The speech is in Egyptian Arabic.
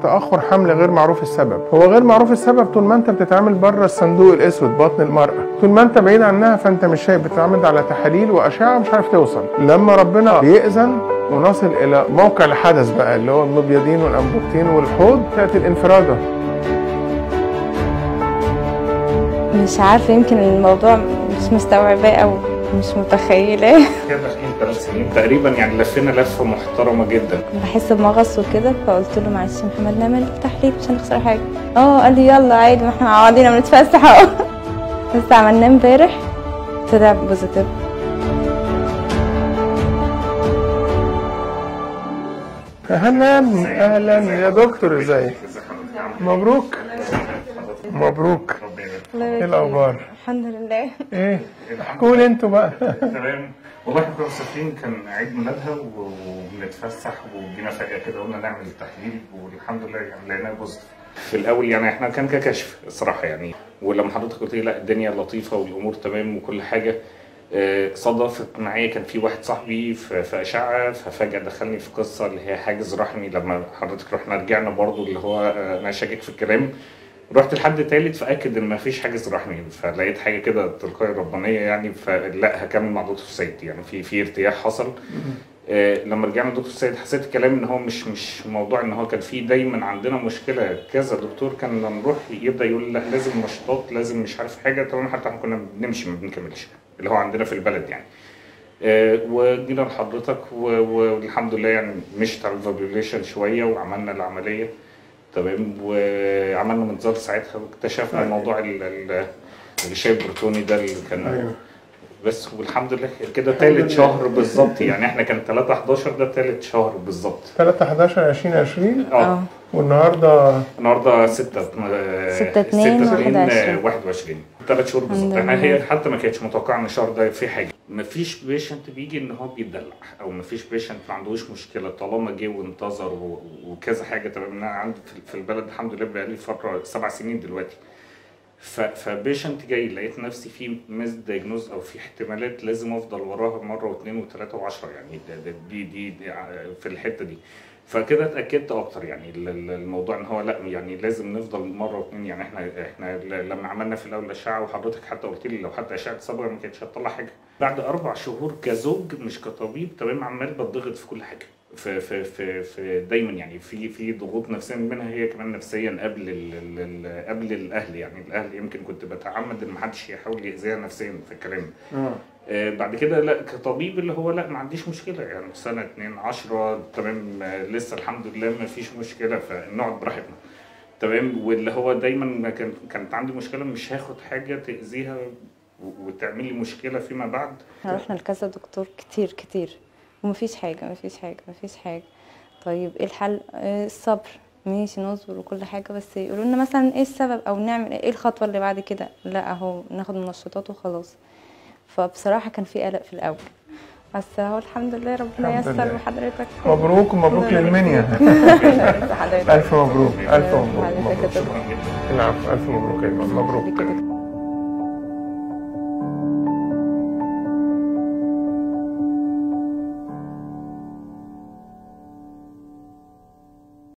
تاخر حمل غير معروف السبب هو غير معروف السبب طول ما انت بتتعامل بره الصندوق الاسود بطن المراه طول ما انت بعيد عنها فانت مش شايف بتتعامل على تحاليل واشعه مش عارف توصل لما ربنا بيأذن ونصل الى موقع الحدث بقى اللي هو المبيضين والانبوبتين والحوض تاتي الانفراده مش عارفة يمكن الموضوع مش مستوعباه أو مش متخيلاه كده داخلين ثلاث سنين تقريبا يعني لفينا لفه محترمه جدا بحس بمغص وكده فقلت له معلش يا محمد نعمل تحليل مش هنخسر حاجة اه قال لي يلا عادي ما احنا قاعدين بنتفسح اهو بس عملناه امبارح طلع بوزيتيف اهلا اهلا يا دكتور ازيك مبروك مبروك ايه الاخبار الحمد لله ايه احكوا لي انتوا بقى تمام والله احنا كنا مسافرين كان عيد ميلادها و- وبنتفسح وجينا فجاه كده قلنا نعمل تحليل والحمد لله يعني لقيناه بوزيتيف في الاول يعني احنا كان ككشف الصراحه يعني ولما حضرتك قلت لي لا الدنيا لطيفه والامور تمام وكل حاجه آه، صدفت معايا كان في واحد صاحبي في في اشعه ففجاه دخلني في قصه اللي هي حاجز رحمي لما حضرتك رحنا رجعنا برضو اللي هو آه، انا شاكك في الكلام رحت لحد تالت فاكد ان مفيش حاجز رحمي فلقيت حاجه كده تلقائيه ربانيه يعني فلا هكمل مع دكتور سيد يعني في في ارتياح حصل آه لما رجعنا لدكتور سيد حسيت الكلام ان هو مش مش موضوع ان هو كان في دايما عندنا مشكله كذا دكتور كان لما نروح يبدا يقول لا لازم نشاطات لازم مش عارف حاجه تمام حتى احنا كنا بنمشي ما بنكملش اللي هو عندنا في البلد يعني آه، وجينا لحضرتك و- والحمد لله يعني مشت على الفابريليشن شويه وعملنا العمليه تمام وعملنا منظار ساعتها واكتشفنا موضوع ال- ال- الغشاء البروتوني ده اللي كان أيوه. بس والحمد لله كده تالت شهر بالظبط يعني احنا كان 3 11 ده تالت شهر بالظبط 3 11 2020 اه والنهارده النهارده 6 ستة اتنين واحد وعشرين. 21 ثلاث شهور بالظبط الحمد يعني لله. هي حتى ما كانتش متوقعه ان الشهر ده في حاجه مفيش بيشنت بيجي ان هو بيتدلع او مفيش بيشنت ما عندوش مشكله طالما جه وانتظر و- وكذا حاجه تمام انا عندي في- في البلد الحمد لله بقالي فتره سبع سنين دلوقتي ف- فبيشنت جاي لقيت نفسي في مس دايجنوز او في احتمالات لازم افضل وراها مره واثنين وثلاثه وعشره يعني ده ده دي, دي, دي ع- في الحته دي فكده اتاكدت اكتر يعني ال- ال- الموضوع ان هو لا يعني لازم نفضل مره واثنين يعني احنا احنا ل- لما عملنا في الاول اشعه وحضرتك حتى قلت لي لو حتى اشعه صبغه ما كانتش هتطلع حاجه بعد اربع شهور كزوج مش كطبيب تمام عمال بتضغط في كل حاجه في في في, في دايما يعني في في ضغوط نفسيه منها هي كمان نفسيا قبل ال ال ال قبل الاهل يعني الاهل يمكن كنت بتعمد ان ما حدش يحاول يأذيها نفسيا في الكلام آه، بعد كده لا كطبيب اللي هو لا ما عنديش مشكله يعني سنه اتنين عشرة تمام آه، لسه الحمد لله ما فيش مشكله فنقعد براحتنا تمام واللي هو دايما ما كان كانت عندي مشكله مش هاخد حاجه تاذيها و- وتعمل لي مشكله فيما بعد احنا رحنا لكذا دكتور كتير كتير ومفيش حاجة مفيش حاجة مفيش حاجة طيب ايه الحل آه، الصبر ماشي نصبر وكل حاجة بس يقولوا لنا مثلا ايه السبب او نعمل ايه الخطوة اللي بعد كده لا اهو ناخد منشطات وخلاص فبصراحة كان في قلق في الاول بس اهو الحمد لله ربنا الحمد لله. ييسر وحضرتك مبروك ومبروك للمنيا حضرتك الف مبروك الف مبروك حضرتك مبروك يا دكتور. شكرا جدا العفو الف مبروك يا إيمان. مبروك كده